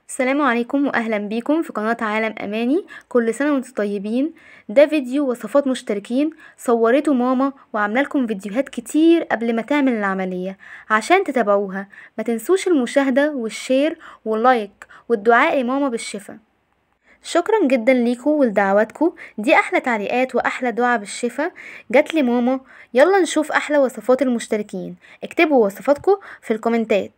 السلام عليكم واهلا بيكم في قناة عالم اماني كل سنة وانتم طيبين ده فيديو وصفات مشتركين صورته ماما وعامله لكم فيديوهات كتير قبل ما تعمل العملية عشان تتابعوها ما تنسوش المشاهدة والشير واللايك والدعاء لماما بالشفا شكرا جدا ليكم ولدعواتكم دي احلى تعليقات واحلى دعاء بالشفا جات لي ماما يلا نشوف احلى وصفات المشتركين اكتبوا وصفاتكم في الكومنتات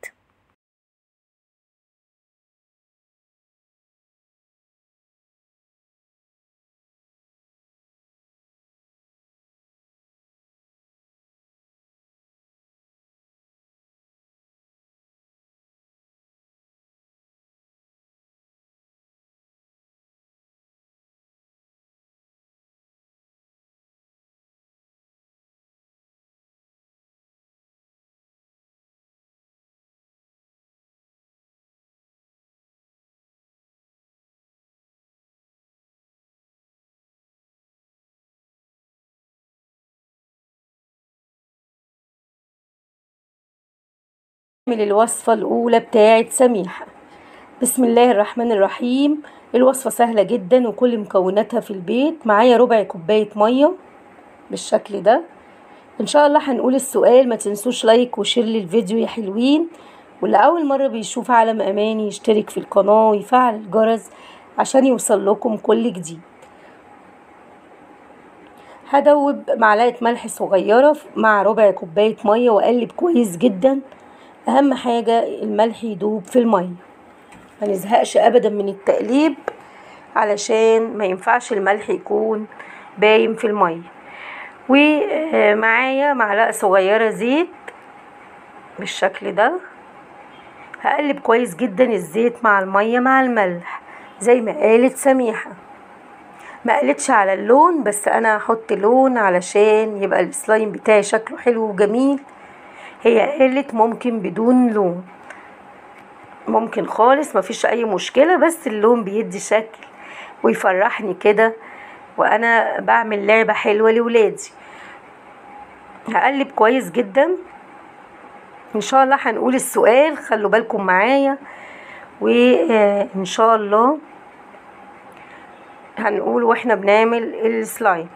نعمل الوصفة الأولى بتاعة سميحة بسم الله الرحمن الرحيم الوصفة سهلة جدا وكل مكوناتها في البيت معايا ربع كوباية مية بالشكل ده ان شاء الله هنقول السؤال ما تنسوش لايك وشير للفيديو يا حلوين واللي اول مرة بيشوف عالم اماني يشترك في القناة ويفعل الجرس عشان يوصل لكم كل جديد هدوب معلقة ملح صغيرة مع ربع كوباية مية واقلب كويس جدا اهم حاجة الملح يدوب في المية ما نزهقش ابدا من التقليب علشان ما ينفعش الملح يكون باين في المية ومعايا معلقة صغيرة زيت بالشكل ده هقلب كويس جدا الزيت مع المية مع الملح زي ما قالت سميحة ما قالتش على اللون بس انا هحط لون علشان يبقى السلايم بتاعي شكله حلو وجميل هي قالت ممكن بدون لون ممكن خالص مفيش اي مشكله بس اللون بيدي شكل ويفرحني كده وانا بعمل لعبه حلوه لولادي هقلب كويس جدا ان شاء الله هنقول السؤال خلوا بالكم معايا وان شاء الله هنقول واحنا بنعمل السلايم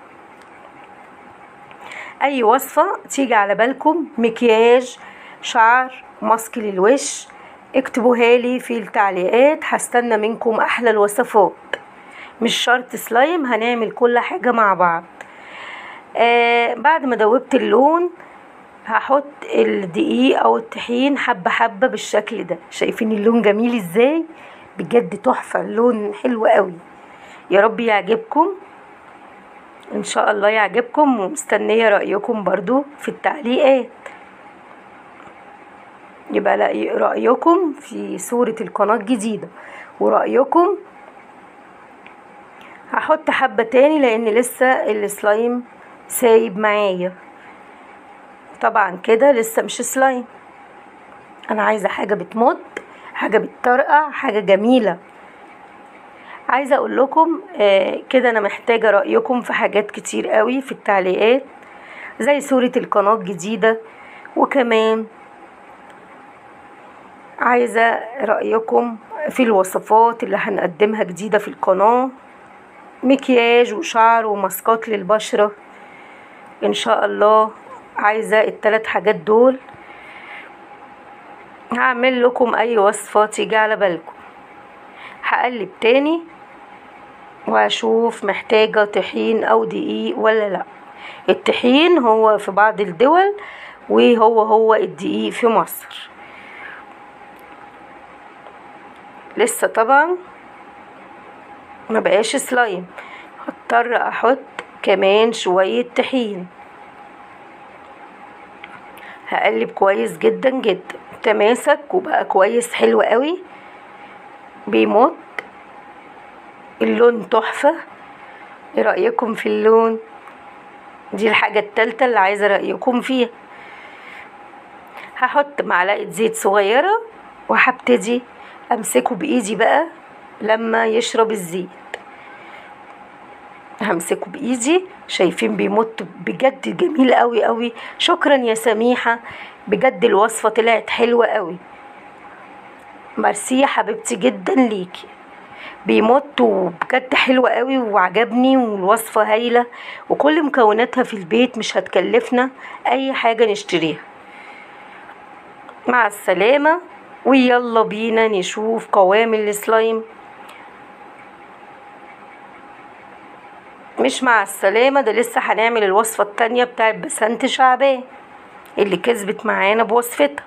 اي وصفة تيجي على بالكم مكياج شعر ماسك للوش اكتبوها لي في التعليقات هستنى منكم احلى الوصفات مش شرط سلايم هنعمل كل حاجة مع بعض آه بعد ما دوبت اللون هحط الدقيق او الطحين حبة حبة بالشكل ده شايفين اللون جميل ازاي بجد تحفة اللون حلو قوي يا رب يعجبكم ان شاء الله يعجبكم ومستنيه رايكم برضو في التعليقات يبقى رايكم في صوره القناه الجديده ورايكم هحط حبه تاني لان لسه السلايم سايب معايا طبعا كده لسه مش سلايم انا عايزه حاجه بتمط حاجه بتطرقع حاجه جميله عايزه اقول لكم آه كده انا محتاجه رايكم في حاجات كتير قوي في التعليقات زي صوره القناه الجديده وكمان عايزه رايكم في الوصفات اللي هنقدمها جديده في القناه مكياج وشعر وماسكات للبشره ان شاء الله عايزه الثلاث حاجات دول هعمل لكم اي وصفه تيجي على بالكم هقلب تاني واشوف محتاجة طحين او دقيق ولا لا الطحين هو في بعض الدول وهو هو الدقيق في مصر لسه طبعا ما بقاش سلايم هضطر احط كمان شوية طحين هقلب كويس جدا جدا تماسك وبقى كويس حلو قوي بيمط اللون تحفة ايه رأيكم في اللون دي الحاجة التالتة اللي عايزة رأيكم فيها هحط معلقة زيت صغيرة وهبتدي امسكه بايدي بقى لما يشرب الزيت همسكه بايدي شايفين بيمط بجد جميل قوي قوي شكرا يا سميحة بجد الوصفة طلعت حلوة قوي ميرسي يا حبيبتي جدا ليكي بيمط وبجد حلوة قوي وعجبني والوصفة هايلة وكل مكوناتها في البيت مش هتكلفنا اي حاجة نشتريها مع السلامة ويلا بينا نشوف قوام السلايم مش مع السلامة ده لسه هنعمل الوصفة التانية بتاعت بسنت شعبان اللي كسبت معانا بوصفتها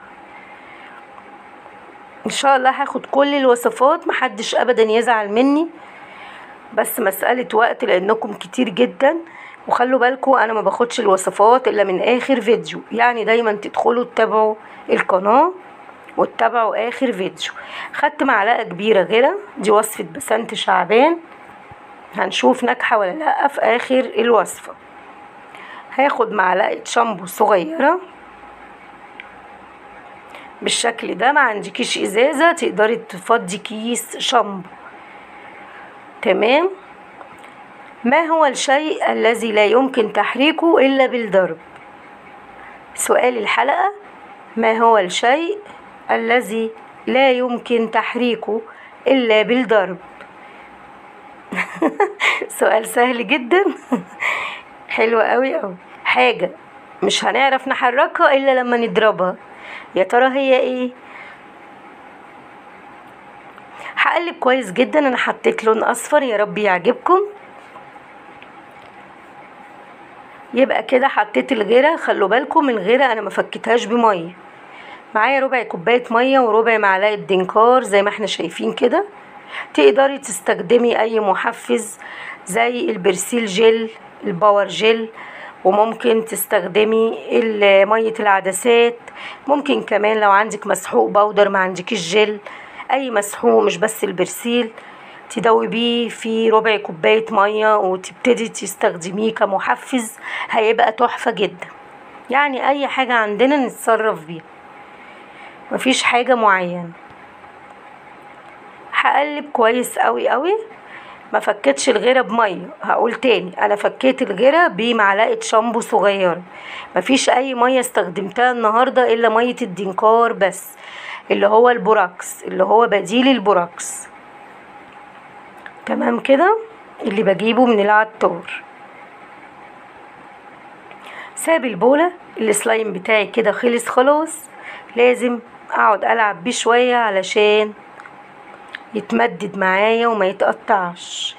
ان شاء الله هاخد كل الوصفات محدش ابدا يزعل مني بس مسألة وقت لانكم كتير جدا وخلوا بالكم انا ما باخدش الوصفات الا من اخر فيديو يعني دايما تدخلوا تتابعوا القناة وتتابعوا اخر فيديو خدت معلقة كبيرة غيرة دي وصفة بسنت شعبان هنشوف ناجحة ولا لا في اخر الوصفة هاخد معلقة شامبو صغيرة بالشكل ده ما عندكيش ازازة تقدري تفضي كيس شامبو تمام ما هو الشيء الذي لا يمكن تحريكه الا بالضرب سؤال الحلقة ما هو الشيء الذي لا يمكن تحريكه الا بالضرب سؤال سهل جدا حلو قوي قوي حاجة مش هنعرف نحركها الا لما نضربها يا ترى هي ايه هقلب كويس جدا انا حطيت لون اصفر يا رب يعجبكم يبقى كده حطيت الغيره خلوا بالكم الغيره انا ما فكتهاش بميه معايا ربع كوبايه ميه وربع معلقه دنكار زي ما احنا شايفين كده تقدري تستخدمي اي محفز زي البرسيل جل الباور جل وممكن تستخدمي مية العدسات ممكن كمان لو عندك مسحوق بودر ما عندكيش جل اي مسحوق مش بس البرسيل تدوبيه في ربع كوباية مية وتبتدي تستخدميه كمحفز هيبقى تحفة جدا يعني اي حاجة عندنا نتصرف بيها مفيش حاجة معينة هقلب كويس قوي قوي ما فكتش الغيره بميه هقول تاني انا فكيت الغيره بمعلقه شامبو صغيره مفيش اي ميه استخدمتها النهارده الا ميه الدنكار بس اللي هو البوراكس اللي هو بديل البوراكس تمام كده اللي بجيبه من العطار ساب البولة السلايم بتاعي كده خلص خلاص لازم اقعد العب بيه شوية علشان يتمدد معايا وما يتقطعش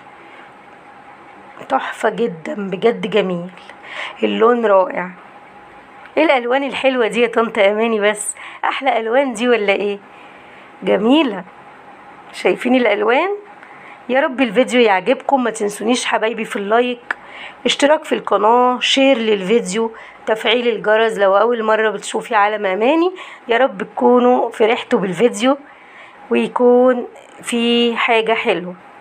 تحفة جدا بجد جميل اللون رائع ايه الالوان الحلوة دي يا طنط اماني بس احلى الوان دي ولا ايه جميلة شايفين الالوان يا رب الفيديو يعجبكم ما تنسونيش حبايبي في اللايك اشتراك في القناة شير للفيديو تفعيل الجرس لو اول مرة بتشوفي عالم اماني يا رب تكونوا فرحتوا بالفيديو ويكون في حاجة حلوة